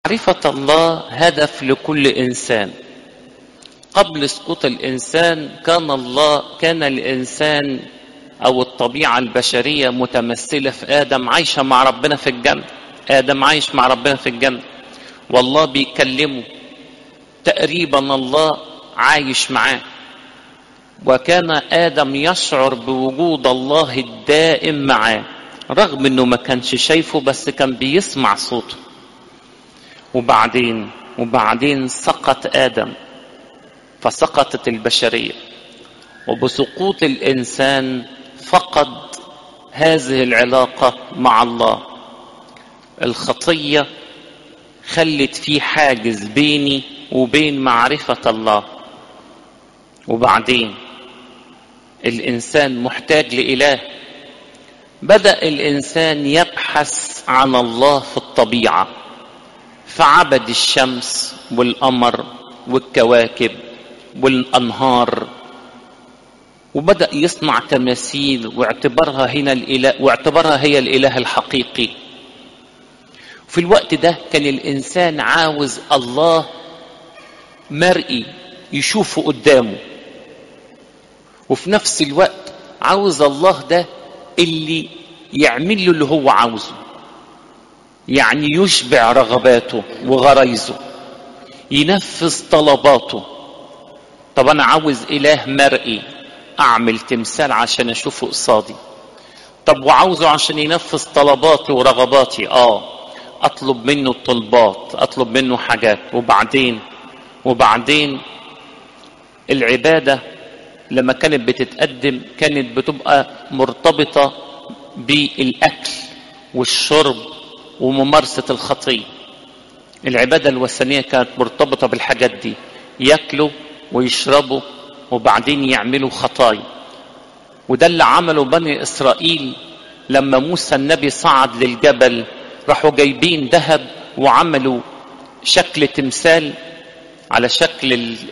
معرفة الله هدف لكل إنسان قبل سقوط الإنسان كان الله كان الإنسان أو الطبيعة البشرية متمثلة في آدم عايشة مع ربنا في الجنة آدم عايش مع ربنا في الجنة والله بيكلمه تقريبا الله عايش معاه وكان آدم يشعر بوجود الله الدائم معاه رغم انه ما كانش شايفه بس كان بيسمع صوته وبعدين وبعدين سقط آدم فسقطت البشرية وبسقوط الإنسان فقد هذه العلاقة مع الله الخطية خلت في حاجز بيني وبين معرفة الله وبعدين الإنسان محتاج لإله بدأ الإنسان يبحث عن الله في الطبيعة فعبد الشمس والقمر والكواكب والأنهار وبدأ يصنع تماثيل واعتبرها هنا الإله واعتبرها هي الإله الحقيقي في الوقت ده كان الإنسان عاوز الله مرئي يشوفه قدامه وفي نفس الوقت عاوز الله ده اللي يعمل له اللي هو عاوزه يعني يشبع رغباته وغرايزه ينفذ طلباته طب انا عاوز اله مرئي اعمل تمثال عشان اشوفه قصادي طب وعاوزه عشان ينفذ طلباتي ورغباتي اه اطلب منه الطلبات اطلب منه حاجات وبعدين وبعدين العباده لما كانت بتتقدم كانت بتبقى مرتبطه بالاكل والشرب وممارسه الخطيه العباده الوثنيه كانت مرتبطه بالحاجات دي ياكلوا ويشربوا وبعدين يعملوا خطايا وده اللي عمله بني اسرائيل لما موسى النبي صعد للجبل راحوا جايبين ذهب وعملوا شكل تمثال على شكل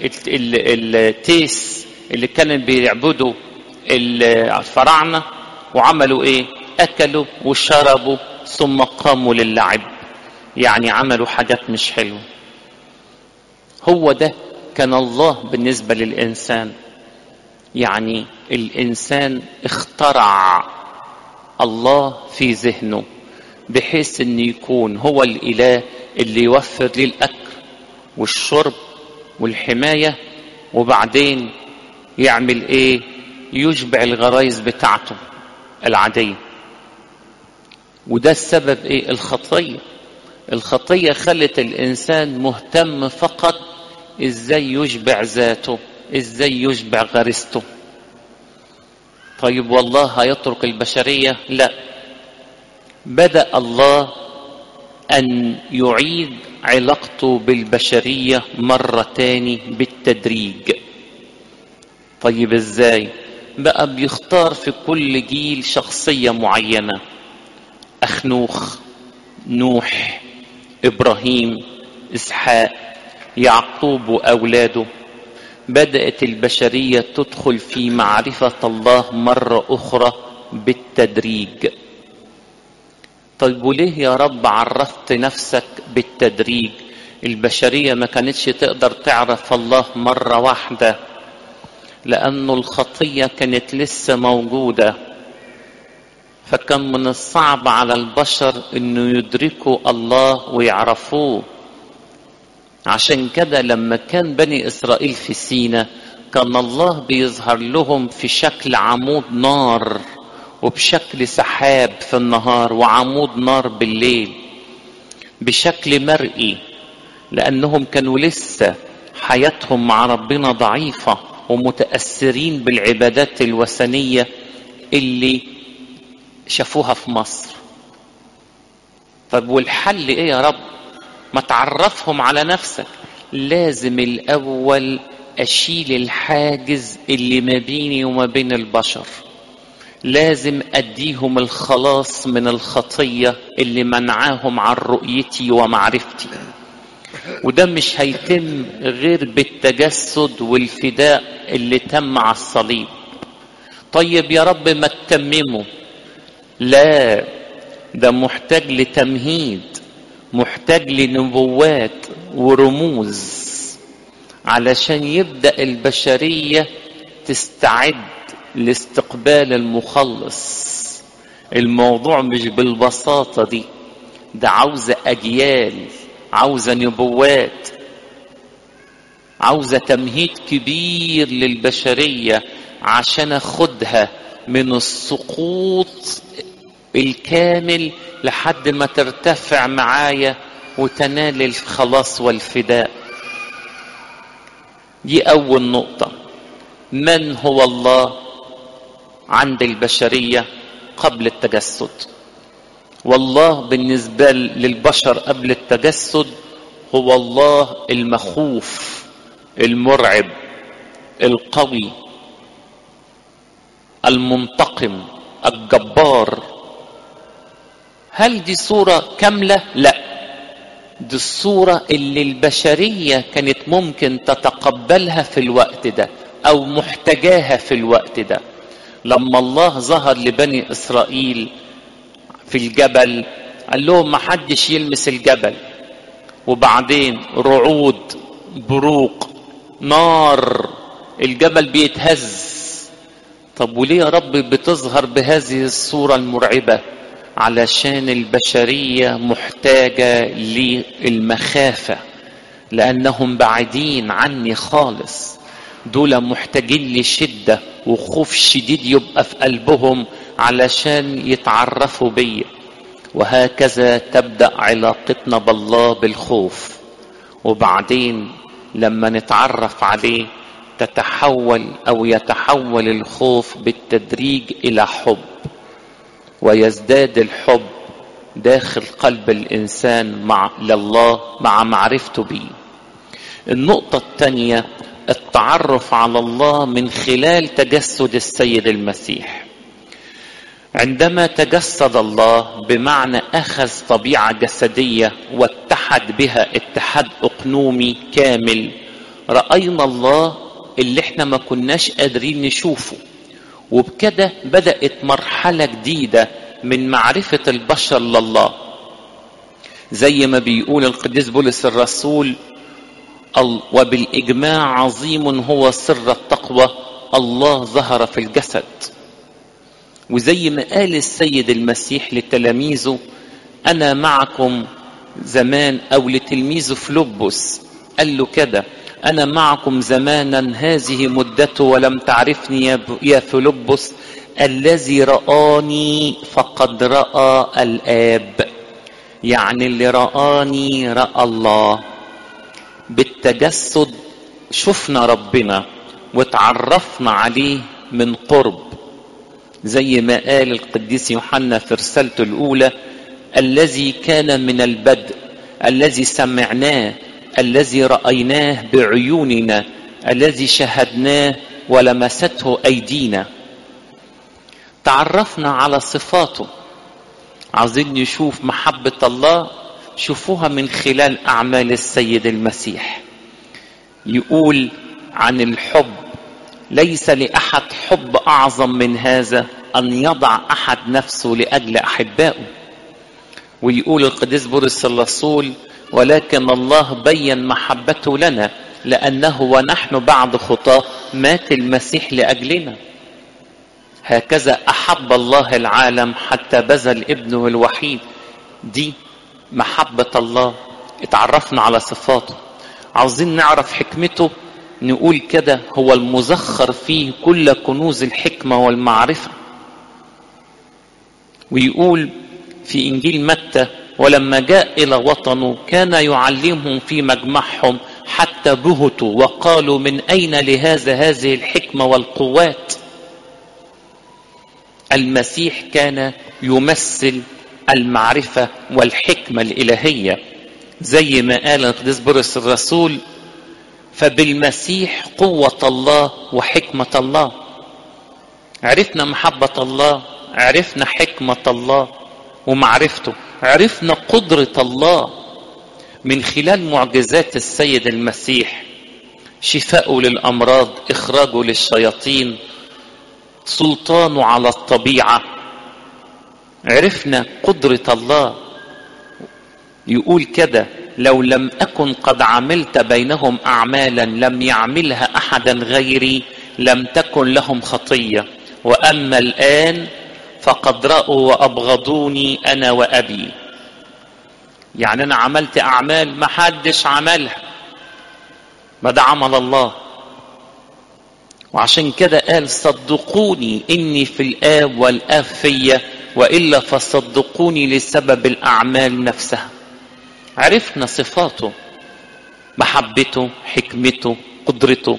التيس اللي كانوا بيعبدوا الفراعنه وعملوا ايه اكلوا وشربوا ثم قاموا للعب يعني عملوا حاجات مش حلوه هو ده كان الله بالنسبه للانسان يعني الانسان اخترع الله في ذهنه بحيث ان يكون هو الاله اللي يوفر لي الاكل والشرب والحمايه وبعدين يعمل ايه يشبع الغرايز بتاعته العاديه وده السبب ايه الخطيه الخطيه خلت الانسان مهتم فقط ازاي يشبع ذاته ازاي يشبع غريزته طيب والله هيترك البشريه لا بدا الله ان يعيد علاقته بالبشريه مره تاني بالتدريج طيب ازاي بقى بيختار في كل جيل شخصيه معينه اخنوخ نوح ابراهيم اسحاق يعقوب واولاده بدات البشريه تدخل في معرفه الله مره اخرى بالتدريج طيب وليه يا رب عرفت نفسك بالتدريج البشريه ما كانتش تقدر تعرف الله مره واحده لانه الخطيه كانت لسه موجوده فكان من الصعب على البشر انه يدركوا الله ويعرفوه عشان كده لما كان بني اسرائيل في سينا كان الله بيظهر لهم في شكل عمود نار وبشكل سحاب في النهار وعمود نار بالليل بشكل مرئي لانهم كانوا لسه حياتهم مع ربنا ضعيفه ومتاثرين بالعبادات الوثنيه اللي شافوها في مصر طب والحل ايه يا رب ما تعرفهم على نفسك لازم الاول اشيل الحاجز اللي ما بيني وما بين البشر لازم اديهم الخلاص من الخطيه اللي منعاهم عن رؤيتي ومعرفتي وده مش هيتم غير بالتجسد والفداء اللي تم على الصليب طيب يا رب ما تتممه لا ده محتاج لتمهيد محتاج لنبوات ورموز علشان يبدا البشريه تستعد لاستقبال المخلص الموضوع مش بالبساطه دي ده عاوزه اجيال عاوزه نبوات عاوزه تمهيد كبير للبشريه عشان اخدها من السقوط الكامل لحد ما ترتفع معايا وتنال الخلاص والفداء دي اول نقطه من هو الله عند البشريه قبل التجسد والله بالنسبه للبشر قبل التجسد هو الله المخوف المرعب القوي المنتقم الجبار هل دي صوره كامله لا دي الصورة اللي البشرية كانت ممكن تتقبلها في الوقت ده أو محتاجاها في الوقت ده لما الله ظهر لبني إسرائيل في الجبل قال لهم ما حدش يلمس الجبل وبعدين رعود بروق نار الجبل بيتهز طب وليه يا رب بتظهر بهذه الصورة المرعبة علشان البشرية محتاجة للمخافة لأنهم بعيدين عني خالص دول محتاجين لشدة وخوف شديد يبقى في قلبهم علشان يتعرفوا بيا وهكذا تبدأ علاقتنا بالله بالخوف وبعدين لما نتعرف عليه تتحول أو يتحول الخوف بالتدريج إلى حب ويزداد الحب داخل قلب الانسان مع لله مع معرفته به النقطه الثانيه التعرف على الله من خلال تجسد السيد المسيح عندما تجسد الله بمعنى اخذ طبيعه جسديه واتحد بها اتحاد اقنومي كامل راينا الله اللي احنا ما كناش قادرين نشوفه وبكده بدأت مرحلة جديدة من معرفة البشر لله زي ما بيقول القديس بولس الرسول وبالإجماع عظيم هو سر التقوى الله ظهر في الجسد وزي ما قال السيد المسيح لتلاميذه أنا معكم زمان أو لتلميذه فلوبس قال له كده أنا معكم زمانا هذه مدته ولم تعرفني يا فيلبس الذي رآني فقد رأى الآب يعني اللي رآني رأى الله بالتجسد شفنا ربنا وتعرفنا عليه من قرب زي ما قال القديس يوحنا في رسالته الأولى الذي كان من البدء الذي سمعناه الذي رايناه بعيوننا الذي شهدناه ولمسته ايدينا تعرفنا على صفاته عايزين نشوف محبه الله شوفوها من خلال اعمال السيد المسيح يقول عن الحب ليس لاحد حب اعظم من هذا ان يضع احد نفسه لاجل احبائه ويقول القديس بولس الرسول ولكن الله بين محبته لنا لأنه ونحن بعد خطاه مات المسيح لأجلنا هكذا أحب الله العالم حتى بذل ابنه الوحيد دي محبة الله اتعرفنا على صفاته عاوزين نعرف حكمته نقول كده هو المزخر فيه كل كنوز الحكمة والمعرفة ويقول في إنجيل متى ولما جاء إلى وطنه كان يعلمهم في مجمعهم حتى بهتوا وقالوا من أين لهذا هذه الحكمة والقوات المسيح كان يمثل المعرفة والحكمة الإلهية زي ما قال القديس بولس الرسول فبالمسيح قوة الله وحكمة الله عرفنا محبة الله عرفنا حكمة الله ومعرفته عرفنا قدرة الله من خلال معجزات السيد المسيح شفاءه للأمراض إخراجه للشياطين سلطانه على الطبيعة عرفنا قدرة الله يقول كده لو لم أكن قد عملت بينهم أعمالا لم يعملها أحدا غيري لم تكن لهم خطية وأما الآن فقد رأوا وأبغضوني أنا وأبي يعني أنا عملت أعمال ما حدش عملها ما ده عمل الله وعشان كده قال صدقوني إني في الآب والآب فيا وإلا فصدقوني لسبب الأعمال نفسها عرفنا صفاته محبته حكمته قدرته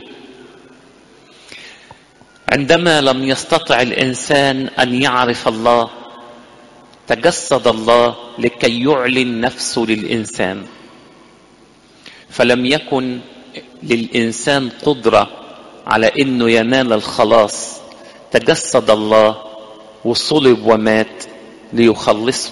عندما لم يستطع الانسان ان يعرف الله تجسد الله لكي يعلن نفسه للانسان فلم يكن للانسان قدره على انه ينال الخلاص تجسد الله وصلب ومات ليخلصه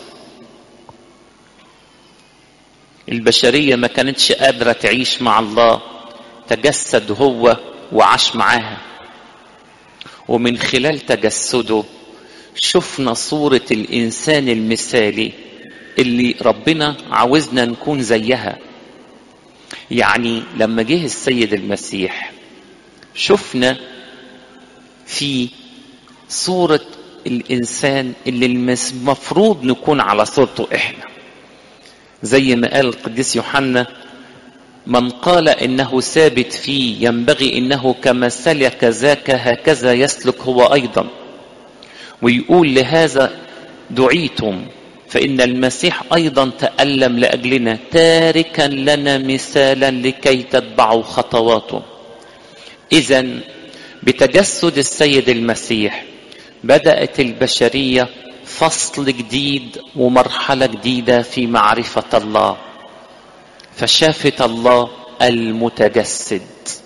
البشريه ما كانتش قادره تعيش مع الله تجسد هو وعاش معاها ومن خلال تجسده شفنا صورة الإنسان المثالي اللي ربنا عاوزنا نكون زيها يعني لما جه السيد المسيح شفنا في صورة الإنسان اللي المفروض نكون على صورته إحنا زي ما قال القديس يوحنا من قال انه ثابت فيه ينبغي انه كما سلك ذاك هكذا يسلك هو ايضا ويقول لهذا دعيتم فان المسيح ايضا تالم لاجلنا تاركا لنا مثالا لكي تتبعوا خطواته اذا بتجسد السيد المسيح بدات البشريه فصل جديد ومرحله جديده في معرفه الله فشافت الله المتجسد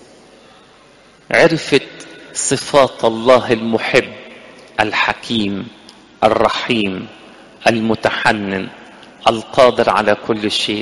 عرفت صفات الله المحب الحكيم الرحيم المتحنن القادر على كل شيء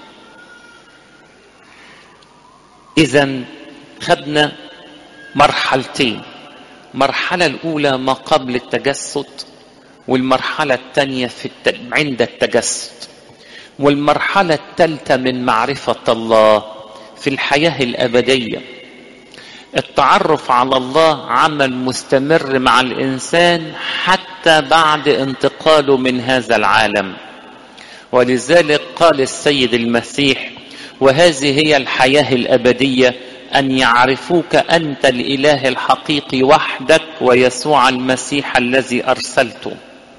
اذا خدنا مرحلتين المرحله الاولى ما قبل التجسد والمرحله الثانيه في الت... عند التجسد والمرحلة الثالثة من معرفة الله في الحياة الأبدية التعرف على الله عمل مستمر مع الإنسان حتى بعد انتقاله من هذا العالم ولذلك قال السيد المسيح وهذه هي الحياة الأبدية أن يعرفوك أنت الإله الحقيقي وحدك ويسوع المسيح الذي أرسلته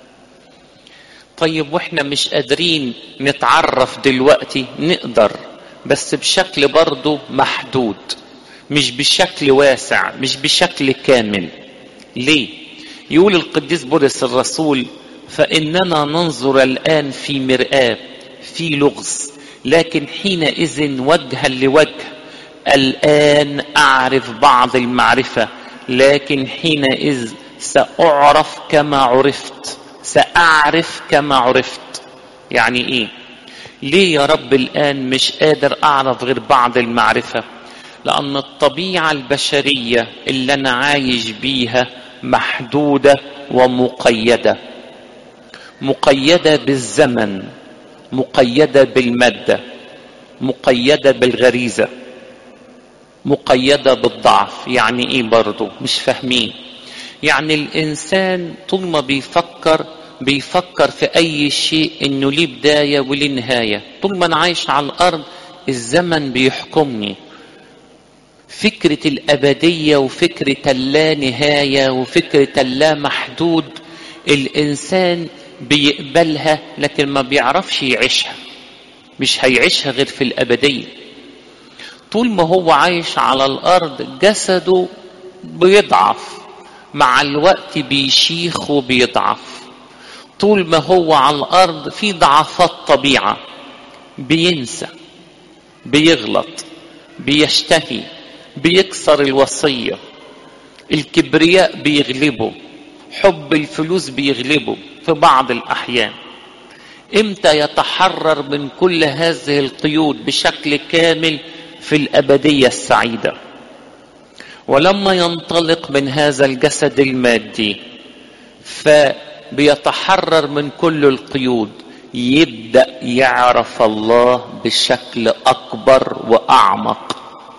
طيب واحنا مش قادرين نتعرف دلوقتي نقدر بس بشكل برضه محدود مش بشكل واسع مش بشكل كامل ليه يقول القديس بولس الرسول فاننا ننظر الان في مرآة في لغز لكن حينئذ وجها لوجه الان اعرف بعض المعرفه لكن حينئذ ساعرف كما عرفت سأعرف كما عرفت يعني ايه ليه يا رب الآن مش قادر أعرف غير بعض المعرفة لأن الطبيعة البشرية اللي أنا عايش بيها محدودة ومقيدة مقيدة بالزمن مقيدة بالمادة مقيدة بالغريزة مقيدة بالضعف يعني ايه برضو مش فاهمين يعني الانسان طول ما بيفكر بيفكر في اي شيء انه ليه بدايه وليه نهايه طول ما انا عايش على الارض الزمن بيحكمني فكره الابديه وفكره اللا نهايه وفكره اللا محدود الانسان بيقبلها لكن ما بيعرفش يعيشها مش هيعيشها غير في الابديه طول ما هو عايش على الارض جسده بيضعف مع الوقت بيشيخ وبيضعف طول ما هو على الارض في ضعفات طبيعه بينسى بيغلط بيشتهي بيكسر الوصيه الكبرياء بيغلبه حب الفلوس بيغلبه في بعض الاحيان امتى يتحرر من كل هذه القيود بشكل كامل في الابديه السعيده ولما ينطلق من هذا الجسد المادي فبيتحرر من كل القيود يبدأ يعرف الله بشكل أكبر وأعمق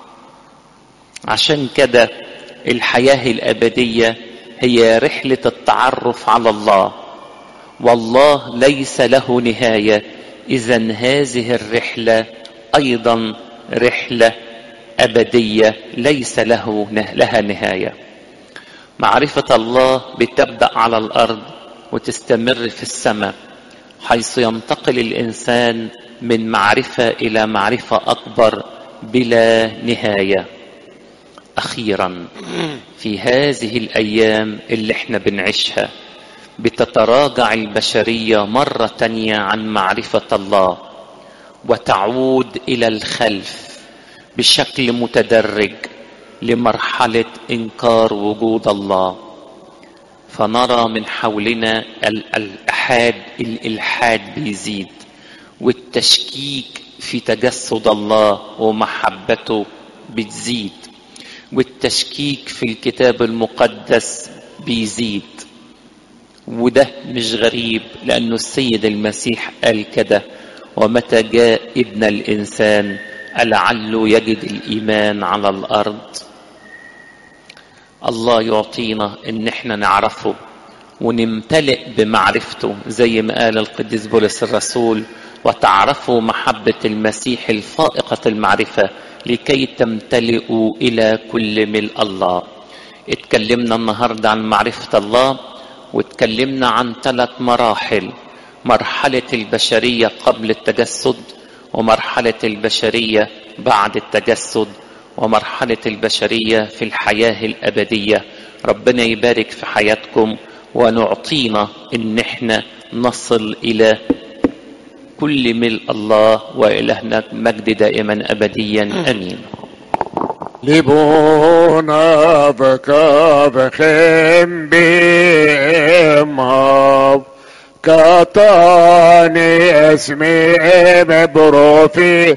عشان كده الحياة الأبدية هي رحلة التعرف على الله والله ليس له نهاية إذا هذه الرحلة أيضا رحلة أبدية ليس له لها نهاية معرفة الله بتبدأ على الأرض وتستمر في السماء حيث ينتقل الإنسان من معرفة إلى معرفة أكبر بلا نهاية أخيرا في هذه الأيام اللي احنا بنعيشها بتتراجع البشرية مرة تانية عن معرفة الله وتعود إلى الخلف بشكل متدرج لمرحلة إنكار وجود الله فنرى من حولنا الإلحاد الإلحاد بيزيد والتشكيك في تجسد الله ومحبته بتزيد والتشكيك في الكتاب المقدس بيزيد وده مش غريب لأنه السيد المسيح قال كده ومتى جاء ابن الإنسان لعله يجد الإيمان على الأرض الله يعطينا إن احنا نعرفه ونمتلئ بمعرفته زي ما قال القديس بولس الرسول وتعرفوا محبة المسيح الفائقة المعرفة لكي تمتلئوا إلى كل ملء الله اتكلمنا النهاردة عن معرفة الله واتكلمنا عن ثلاث مراحل مرحلة البشرية قبل التجسد ومرحلة البشرية بعد التجسد ومرحلة البشرية في الحياة الأبدية ربنا يبارك في حياتكم ونعطينا إن احنا نصل إلى كل ملء الله وإلهنا مجد دائما أبديا أمين لبونا بكا بخيم بإمهاب كاتاني اسمي ببروفي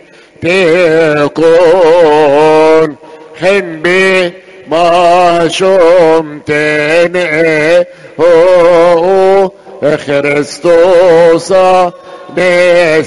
تكون خن بي ما شمتني هو خريستوس